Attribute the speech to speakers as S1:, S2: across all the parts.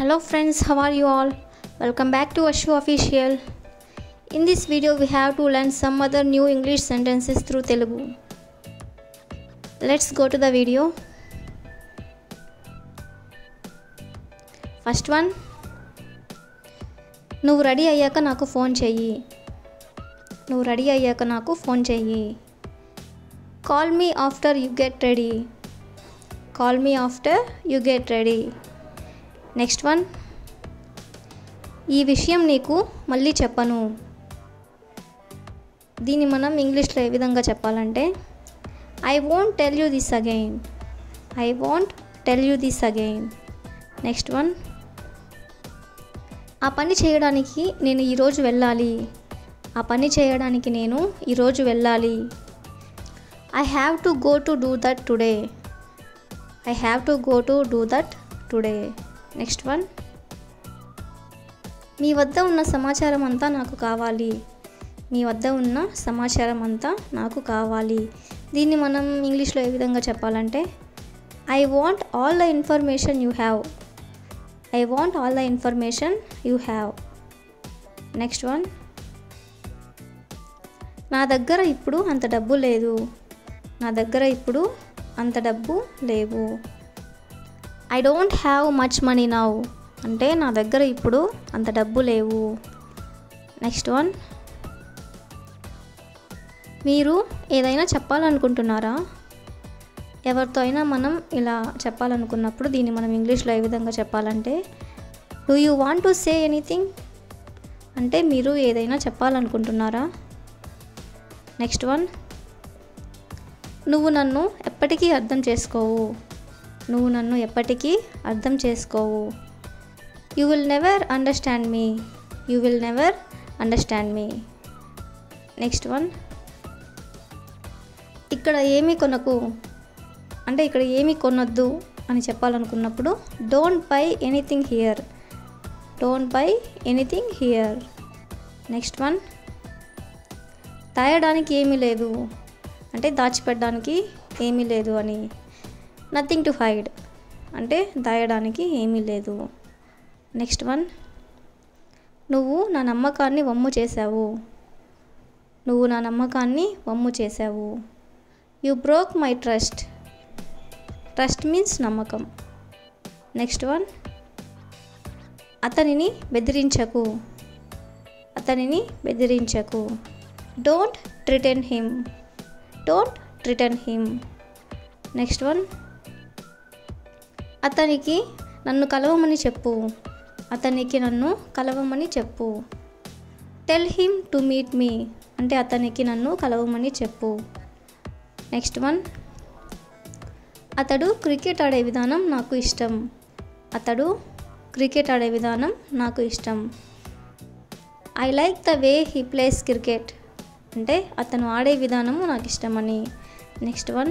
S1: Hello friends, how are you all? Welcome back to Ashu Official. In this video, we have to learn some other new English sentences through Telugu. Let's go to the video. First one నువ్వు ready అయ్యాక నాకు phone చెయ్యి నువ్వు ready అయ్యాక నాకు phone చెయ్యి call me after you get ready call me after you get ready next one ఈ విషయం నీకు మళ్ళీ చెప్పను దీన్ని మనం ఇంగ్లీష్లో ఏ విధంగా చెప్పాలంటే I won't tell you this again I won't tell you this again next one ఆ పని చేయడానికి నేను ఈరోజు వెళ్ళాలి ఆ పని చేయడానికి నేను ఈరోజు వెళ్ళాలి I have to go to do that today I have to go to do that today next one మీ వద్ద ఉన్న సమాచారం అంతా నాకు కావాలి మీ వద్ద ఉన్న సమాచారం అంతా నాకు కావాలి దీన్ని మనం ఇంగ్లీష్లో ఏ విధంగా చెప్పాలంటే I want all the information you have I want all the information you have next one నా దగ్గర ఇప్పుడు అంత డబ్బు లేదు నా దగ్గర ఇప్పుడు అంత డబ్బు లేవు I don't have much money now అంటే నా దగ్గర ఇప్పుడు అంత డబ్బు లేవు నెక్స్ట్ వన్ మీరు ఏదైనా చెప్పాలనుకుంటున్నారా ఎవరితో అయినా మనం ఇలా చెప్పాలనుకున్నప్పుడు దీన్ని మనం ఇంగ్లీష్లో ఏ విధంగా చెప్పాలంటే do you want to say anything అంటే మీరు ఏదైనా చెప్పాలనుకుంటున్నారా నెక్స్ట్ వన్ నువ్వు నన్ను ఎప్పటికీ అర్థం చేసుకోవు నువ్వు నన్ను ఎప్పటికీ అర్థం చేసుకోవు you will never understand me you will never understand me next one ఇక్కడ ఏమీ కొనకు అంటే ఇక్కడ ఏమీ కొనొద్దు అని చెప్పాలనుకున్నప్పుడు don't buy anything here don't buy anything here next one దాయడానికి ఏమీ లేదు అంటే దాచిపెట్టడానికి ఏమీ లేదు అని నథింగ్ టు హైడ్ అంటే దాయడానికి ఏమీ లేదు నెక్స్ట్ వన్ నువ్వు నా నమ్మకాన్ని వమ్ము చేశావు నువ్వు నా నమ్మకాన్ని వమ్ము చేశావు you broke my trust trust means నమ్మకం నెక్స్ట్ వన్ అతనిని బెదిరించకు అతనిని బెదిరించకు don't threaten him don't threaten him next one అతనికి నన్ను కలవమని చెప్పు అతనికి నన్ను కలవమని చెప్పు tell him to meet me అంటే అతనికి నన్ను కలవమని చెప్పు నెక్స్ట్ వన్ అతడు క్రికెట్ ఆడే విధానం నాకు ఇష్టం అతడు క్రికెట్ ఆడే విధానం నాకు ఇష్టం I like the way he plays cricket అంటే అతను ఆడే విధానము నాకు ఇష్టమని నెక్స్ట్ వన్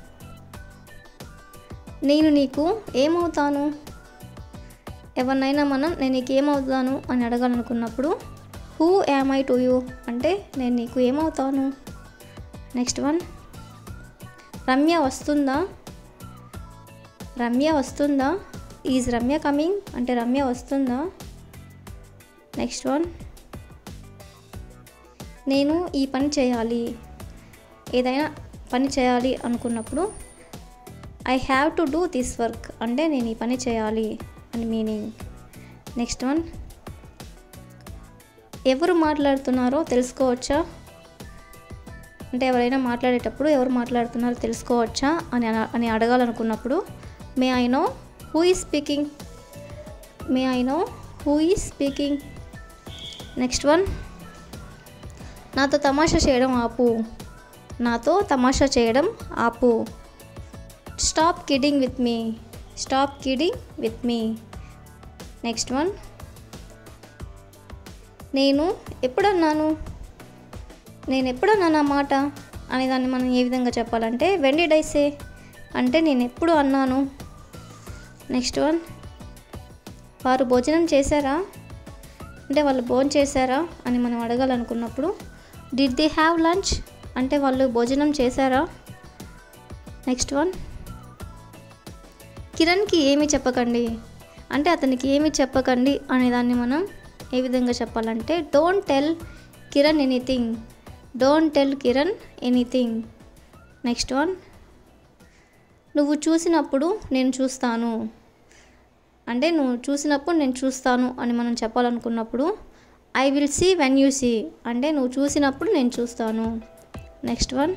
S1: నేను నీకు ఏమవుతాను ఎవరినైనా మనం నేను నీకు ఏమవుతాను అని అడగాలనుకున్నప్పుడు who am I to you అంటే నేను నీకు ఏమవుతాను నెక్స్ట్ వన్ రమ్య వస్తుందా రమ్య వస్తుందా ఈజ్ రమ్య కమింగ్ అంటే రమ్య వస్తుందా నెక్స్ట్ వన్ నేను ఈ పని చేయాలి ఏదైనా పని చేయాలి అనుకున్నప్పుడు I have to do this work అంటే నేను ఈ పని చేయాలి అని మీనింగ్ నెక్స్ట్ వన్ ఎవరు మాట్లాడుతున్నారో తెలుసుకోవచ్చా అంటే ఎవరైనా మాట్లాడేటప్పుడు ఎవరు మాట్లాడుతున్నారో తెలుసుకోవచ్చా అని అని అడగాలనుకున్నప్పుడు may I know who is speaking may I know who is speaking next one నాతో తమాషా చేయడం ఆపు నాతో తమాషా చేయడం ఆపు stop kidding with me stop kidding with me next one నేను ఎప్పుడన్నాను నేను ఎప్పుడన్నాను ఆ మాట అనే దాన్ని మనం ఏ విధంగా చెప్పాలంటే వెండి డైసే అంటే నేను ఎప్పుడు అన్నాను నెక్స్ట్ వన్ వారు భోజనం చేశారా అంటే వాళ్ళు భోజనం చేశారా అని మనం అడగాలనుకున్నప్పుడు డిడ్ దే హ్యావ్ లంచ్ అంటే వాళ్ళు భోజనం చేశారా నెక్స్ట్ వన్ కిరణ్కి ఏమీ చెప్పకండి అంటే అతనికి ఏమి చెప్పకండి అనేదాన్ని మనం ఏ విధంగా చెప్పాలంటే don't tell Kiran anything don't tell Kiran anything next one నువ్వు చూసినప్పుడు నేను చూస్తాను అంటే నువ్వు చూసినప్పుడు నేను చూస్తాను అని మనం చెప్పాలనుకున్నప్పుడు I will see when you see అంటే నువ్వు చూసినప్పుడు నేను చూస్తాను నెక్స్ట్ వన్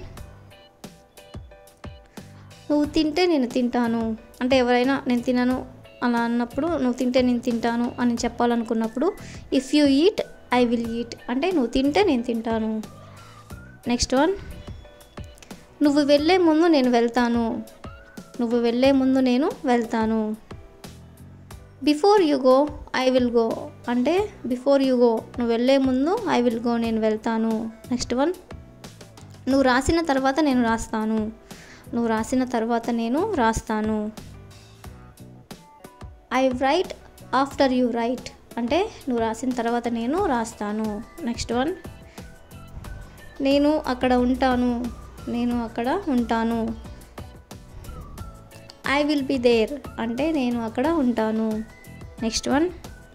S1: నువ్వు తింటే నేను తింటాను అంటే ఎవరైనా నేను తినను అలా అన్నప్పుడు నువ్వు తింటే నేను తింటాను అని చెప్పాలనుకున్నప్పుడు if you eat I will eat అంటే నువ్వు తింటే నేను తింటాను నెక్స్ట్ వన్ నువ్వు వెళ్ళే ముందు నేను వెళ్తాను నువ్వు వెళ్ళే ముందు నేను వెళ్తాను before you go I will go అంటే బిఫోర్ యు గో నువ్వు వెళ్ళే ముందు ఐ విల్ గో నేను వెళ్తాను నెక్స్ట్ వన్ నువ్వు రాసిన తర్వాత నేను రాస్తాను నువ్వు రాసిన తర్వాత నేను రాస్తాను I write after you write అంటే నువ్వు రాసిన తర్వాత నేను రాస్తాను నెక్స్ట్ వన్ నేను అక్కడ ఉంటాను నేను అక్కడ ఉంటాను ఐ విల్ బి దేర్ అంటే నేను అక్కడ ఉంటాను నెక్స్ట్ వన్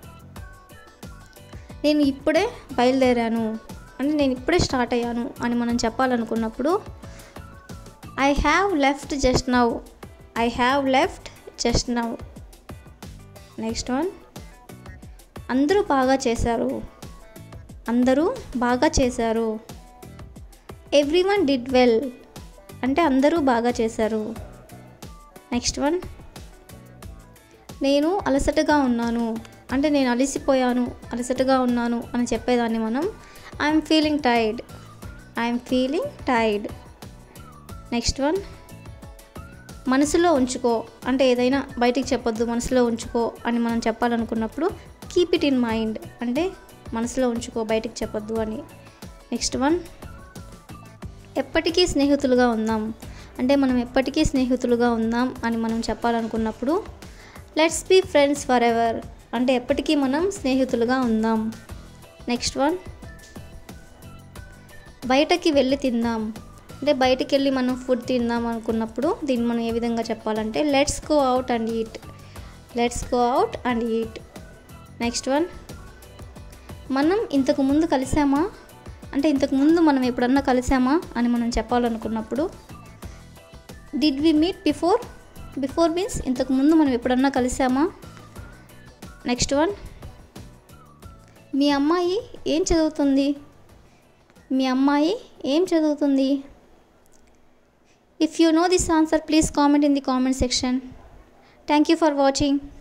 S1: నేను ఇప్పుడే బయలుదేరాను అంటే నేను ఇప్పుడే స్టార్ట్ అయ్యాను అని మనం చెప్పాలనుకున్నప్పుడు I have left just now I have left just now next one అందరూ బాగా చేశారు అందరూ బాగా చేశారు ఎవ్రీ వన్ డిడ్ వెల్ అంటే అందరూ బాగా చేశారు నెక్స్ట్ వన్ నేను అలసటగా ఉన్నాను అంటే నేను అలసిపోయాను అలసటగా ఉన్నాను అని చెప్పేదాన్ని మనం I'm feeling tired I'm feeling tired next one మనసులో ఉంచుకో అంటే ఏదైనా బయటికి చెప్పొద్దు మనసులో ఉంచుకో అని మనం చెప్పాలనుకున్నప్పుడు కీప్ ఇట్ ఇన్ మైండ్ అంటే మనసులో ఉంచుకో బయటికి చెప్పొద్దు అని నెక్స్ట్ వన్ ఎప్పటికీ స్నేహితులుగా ఉందాం అంటే మనం ఎప్పటికీ స్నేహితులుగా ఉందాం అని మనం చెప్పాలనుకున్నప్పుడు let's be friends for ever అంటే ఎప్పటికీ మనం స్నేహితులుగా ఉందాం నెక్స్ట్ వన్ బయటకి వెళ్ళి తిందాం అంటే బయటికి వెళ్ళి మనం ఫుడ్ తిందాం అనుకున్నప్పుడు దీన్ని మనం ఏ విధంగా చెప్పాలంటే let's go out and eat let's go out and eat next one మనం ఇంతకు ముందు కలిసామా అంటే ఇంతకు ముందు మనం ఎప్పుడన్నా కలిసామా అని మనం చెప్పాలనుకున్నప్పుడు did we meet before before means ఇంతకు ముందు మనం ఎప్పుడన్నా కలిసామా నెక్స్ట్ వన్ మీ అమ్మాయి ఏం చదువుతుంది మీ అమ్మాయి ఏం చదువుతుంది if you know this answer please comment in the comment section thank you for watching